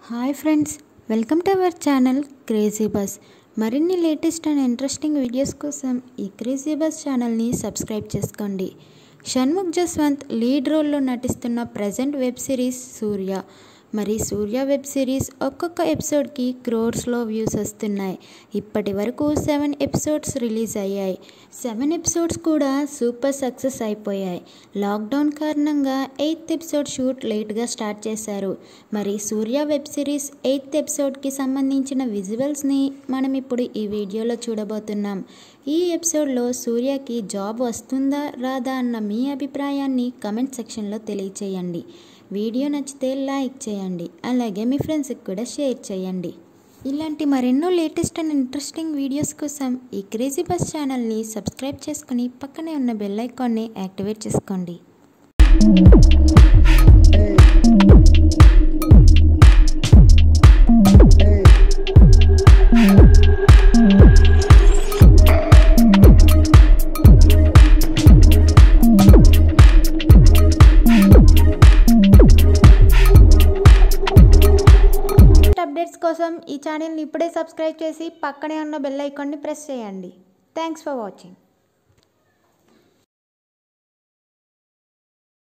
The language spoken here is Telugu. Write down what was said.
hi friends welcome to our channel crazy bus మరిన్ని లేటెస్ట్ అండ్ ఇంట్రెస్టింగ్ వీడియోస్ కోసం ఈ క్రేజీ బస్ ఛానల్ని సబ్స్క్రైబ్ చేసుకోండి షణ్ముఖ్ జస్వంత్ లీడ్ రోల్లో నటిస్తున్న ప్రజెంట్ వెబ్ సిరీస్ సూర్య మరి సూర్య వెబ్ సిరీస్ ఒక్కొక్క ఎపిసోడ్కి క్రోర్స్లో వ్యూస్ వస్తున్నాయి ఇప్పటి వరకు సెవెన్ ఎపిసోడ్స్ రిలీజ్ అయ్యాయి సెవెన్ ఎపిసోడ్స్ కూడా సూపర్ సక్సెస్ అయిపోయాయి లాక్డౌన్ కారణంగా ఎయిత్ ఎపిసోడ్ షూట్ లేట్గా స్టార్ట్ చేశారు మరి సూర్య వెబ్ సిరీస్ ఎయిత్ ఎపిసోడ్కి సంబంధించిన విజువల్స్ని మనం ఇప్పుడు ఈ వీడియోలో చూడబోతున్నాం ఈ ఎపిసోడ్లో సూర్యకి జాబ్ వస్తుందా రాదా అన్న మీ అభిప్రాయాన్ని కమెంట్ సెక్షన్లో తెలియచేయండి వీడియో నచ్చితే లైక్ చేయండి అలాగే మీ ఫ్రెండ్స్కి కూడా షేర్ చేయండి ఇలాంటి మరెన్నో లేటెస్ట్ అండ్ ఇంట్రెస్టింగ్ వీడియోస్ కోసం ఈ క్రేజీ బస్ ఛానల్ని సబ్స్క్రైబ్ చేసుకుని పక్కనే ఉన్న బెల్ ఐకాన్ని యాక్టివేట్ చేసుకోండి అప్డేట్స్ కోసం ఈ ఛానల్ని ఇప్పుడే సబ్స్క్రైబ్ చేసి పక్కనే ఉన్న బెల్ ఐకాన్ని ప్రెస్ చేయండి థ్యాంక్స్ ఫర్ వాచింగ్